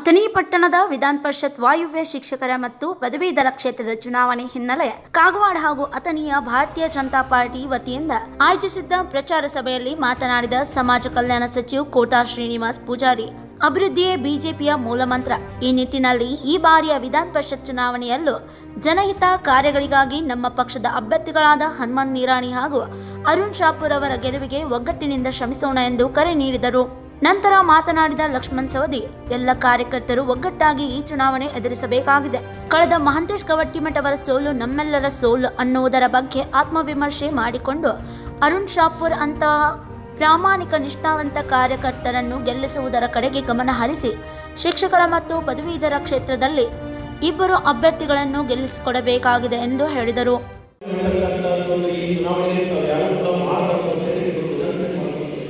ಅಥಣಿ ಪಟ್ಟಣದ ವಿಧಾನ ಪರಿಷತ್ ವಾಯುವ್ಯ ಶಿಕ್ಷಕರ ಮತ್ತು ಪದವೀಧರ ಕ್ಷೇತ್ರದ ಚುನಾವಣೆ ಹಿನ್ನೆಲೆ ಕಾಗವಾಡ ಹಾಗೂ ಅಥಣಿಯ ಭಾರತೀಯ ಜನತಾ ಪಾರ್ಟಿ ವತಿಯಿಂದ ಆಯೋಜಿಸಿದ್ದ ಪ್ರಚಾರ ಸಭೆಯಲ್ಲಿ ಮಾತನಾಡಿದ ಸಮಾಜ ಕಲ್ಯಾಣ ಸಚಿವ ಕೋಟಾ ಶ್ರೀನಿವಾಸ್ ಪೂಜಾರಿ ಅಭಿವೃದ್ಧಿಯೇ ಬಿಜೆಪಿಯ ಮೂಲಮಂತ್ರ ಈ ನಿಟ್ಟಿನಲ್ಲಿ ಈ ಬಾರಿಯ ವಿಧಾನ ಪರಿಷತ್ ಚುನಾವಣೆಯಲ್ಲೂ ಜನಹಿತ ಕಾರ್ಯಗಳಿಗಾಗಿ ನಮ್ಮ ಪಕ್ಷದ ಅಭ್ಯರ್ಥಿಗಳಾದ ಹನುಮಂತ್ ನೀರಾಣಿ ಹಾಗೂ ಅರುಣ್ ಶಾಪುರ್ ಅವರ ಗೆಲುವಿಗೆ ಒಗ್ಗಟ್ಟಿನಿಂದ ಶ್ರಮಿಸೋಣ ಎಂದು ಕರೆ ನೀಡಿದರು ನಂತರ ಮಾತನಾಡಿದ ಲಕ್ಷ್ಮಣ್ ಸವದಿ ಎಲ್ಲ ಕಾರ್ಯಕರ್ತರು ಒಗ್ಗಟ್ಟಾಗಿ ಈ ಚುನಾವಣೆ ಎದುರಿಸಬೇಕಾಗಿದೆ ಕಳೆದ ಮಹಂತೇಶ್ ಕವಟ್ಕಿಮಠ್ ಅವರ ಸೋಲು ನಮ್ಮೆಲ್ಲರ ಸೋಲು ಅನ್ನುವುದರ ಬಗ್ಗೆ ಆತ್ಮವಿಮರ್ಶೆ ಮಾಡಿಕೊಂಡು ಅರುಣ್ ಶಾಪುರ್ ಅಂತಹ ಪ್ರಾಮಾಣಿಕ ನಿಷ್ಠಾವಂತ ಕಾರ್ಯಕರ್ತರನ್ನು ಗೆಲ್ಲಿಸುವುದರ ಕಡೆಗೆ ಗಮನ ಹರಿಸಿ ಶಿಕ್ಷಕರ ಮತ್ತು ಪದವೀಧರ ಕ್ಷೇತ್ರದಲ್ಲಿ ಇಬ್ಬರು ಅಭ್ಯರ್ಥಿಗಳನ್ನು ಗೆಲ್ಲಿಸಿಕೊಡಬೇಕಾಗಿದೆ ಎಂದು ಹೇಳಿದರು ಅಂತಕ್ಕಂಥದ್ದು ಒಂದು ಈ ಚುನಾವಣೆ ತಾವು ಯಾರು ಕೂಡ ಮಾಡಬಾರ್ದು ಅಂತ ಹೇಳಿ ಇದು ವಿನಂತಿ ಮಾಡ್ಕೊಳ್ತೀನಿ.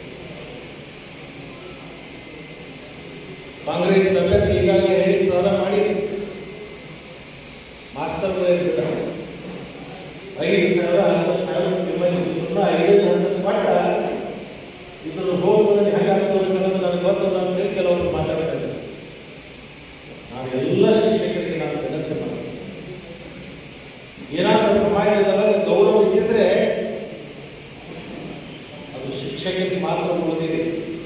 ಕಾಂಗ್ರೆಸ್ ಅಭ್ಯರ್ಥಿ ಈಗಾಗಲೇ ಹೇಳಿದ್ದಾರ ಮಾಡಿ ಮಾಸ್ತರ್ ಇರ್ತಾರೆ ಐದು ಸಾವಿರ ಹತ್ತು ಸಾವಿರ ನಿಮ್ಮಲ್ಲಿ ಇದ್ರನ್ನ ಐದು ಹತ್ತು ಕೊಟ್ಟ ಇದ್ರ ಹೋಗೋದನ್ನು ಹೆಂಗೆ ಹಾಕ್ಸ್ಬೇಕು ಅನ್ನೋದು ನನಗೆ ಗೊತ್ತಲ್ಲ ಅಂತ ಹೇಳಿ ಕೆಲವರು ಮಾತಾಡ್ತಾ ಇದ್ದಾರೆ ನಾನು ಎಲ್ಲ ಶಿಕ್ಷಕರಿಗೆ ನಾನು ವಿನಂತಿ ಮಾಡ್ತೀನಿ ಏನಾದರೂ ಸಮಾಜದಲ್ಲಿ ಗೌರವ ಇದ್ದಿದ್ರೆ ಅದು ಶಿಕ್ಷಕರಿಗೆ ಮಾತ್ರ ಉಳಿದಿದೆ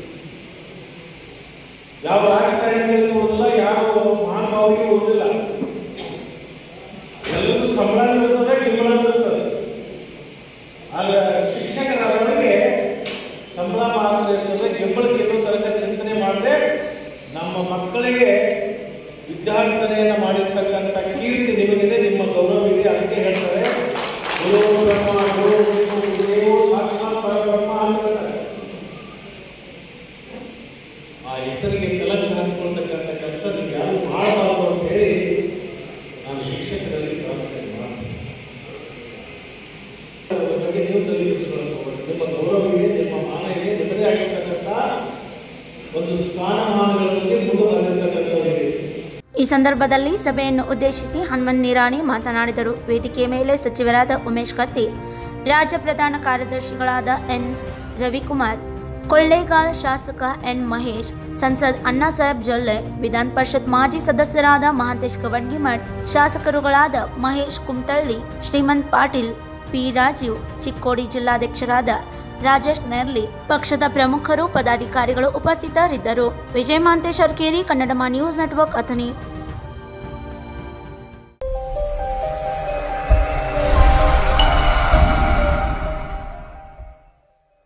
ಯಾವ ರಾಜಕಾರಣಿಗಳಿಗೆ ಉಳಿದಿಲ್ಲ ಯಾವ ಮಹಾನುಭಾವರಿಗೆ ಉಳಿದಿಲ್ಲ ಎಲ್ಲರಿಗೂ ಸಂಬಳ ಇರ್ತದೆ ಗಿಂಬಳ ಇರ್ತದೆ ಆದ್ರೆ ಶಿಕ್ಷಕರಾದವರಿಗೆ ಸಂಬಳ ಮಾತ್ರ ಇರ್ತದೆ ಗಿಂಬಳಕ್ಕೆ ಇನ್ನೂ ತನಕ ಚಿಂತನೆ ಮಾಡದೆ ನಮ್ಮ ಮಕ್ಕಳಿಗೆ ವಿದ್ಯಾರ್ಜನೆಯನ್ನು ಮಾಡಿರ್ತಕ್ಕಂಥ ಕೀರ್ತಿ ನಿಮಗಿದೆ ನಿಮ್ಮ ಗೌರವ ಇದೆ ಅದಕ್ಕೆ ಹೇಳ್ತಾರೆ ಗುರು ಬ್ರಹ್ಮ ಗುರು ವಿಷ್ಣು ಗುರುದೇವೋ ಸಾಕ್ಷಾತ್ ಪರಬ್ರಹ್ಮ ಅಂತ ಹೇಳ್ತಾರೆ. ಆ ಹೆಸರಿಗೆ ಕಲಂಕ ಹಚ್ಕೊಳ್ತಕ್ಕಂಥ ಕೆಲಸ ನೀವು ಯಾರು ಮಾಡಬಾರದು ಅಂತ ಹೇಳಿ ನಾನು ಶಿಕ್ಷಕರಲ್ಲಿ ಪ್ರಾರ್ಥನೆ ಮಾಡ್ತೀನಿ ಅದ್ರ ಬಗ್ಗೆ ನೀವು ತಲೆಬಿಡಿಸ್ಕೊಳ್ಳೋಕೆ ಹೋಗ್ಬೇಡಿ. ನಿಮ್ಮ ಗೌರವ ಇದೆ ನಿಮ್ಮ ಮಾನ ಇದೆ ನಿಮ್ಮದೇ ಆಗಿರ್ತಕ್ಕಂಥ ಒಂದು ಸ್ಥಾನಮಾನಗಳಲ್ಲಿ ಮುಂದೆ ಬಂದಿರತಕ್ಕಂಥವರಿಗೆ ಈ ಸಂದರ್ಭದಲ್ಲಿ ಸಭೆಯನ್ನು ಉದ್ದೇಶಿಸಿ ಹನುಮಂತ್ ನಿರಾಣಿ ಮಾತನಾಡಿದರು ವೇದಿಕೆಯ ಮೇಲೆ ಸಚಿವರಾದ ಉಮೇಶ್ ಕತ್ತಿ ರಾಜ್ಯ ಪ್ರಧಾನ ಕಾರ್ಯದರ್ಶಿಗಳಾದ ಎನ್ ರವಿಕುಮಾರ್ ಕೊಳ್ಳೇಗಾಲ ಶಾಸಕ ಎನ್ ಮಹೇಶ್ ಸಂಸದ್ ಅಣ್ಣಾಸಾಹೇಬ್ ಜೊಲ್ಲೆ ವಿಧಾನ ಪರಿಷತ್ ಮಾಜಿ ಸದಸ್ಯರಾದ ಮಹಾಂತೇಶ್ ಕವಡ್ಗಿಮಠ್ ಶಾಸಕರುಗಳಾದ ಮಹೇಶ್ ಕುಮಟಳ್ಳಿ ಶ್ರೀಮಂತ್ ಪಾಟೀಲ್ ಪಿ ರಾಜೀವ್ ಚಿಕ್ಕೋಡಿ ಜಿಲ್ಲಾಧ್ಯಕ್ಷರಾದ ರಾಜೇಶ್ ನೆರ್ಲಿ ಪಕ್ಷದ ಪ್ರಮುಖರು ಪದಾಧಿಕಾರಿಗಳು ಉಪಸ್ಥಿತರಿದ್ದರು ವಿಜಯ ಮಾಂತೇಶ್ ಅರ್ಕೇರಿ ಕನ್ನಡಮ ನ್ಯೂಸ್ ನೆಟ್ವರ್ಕ್ ಅಥಣಿ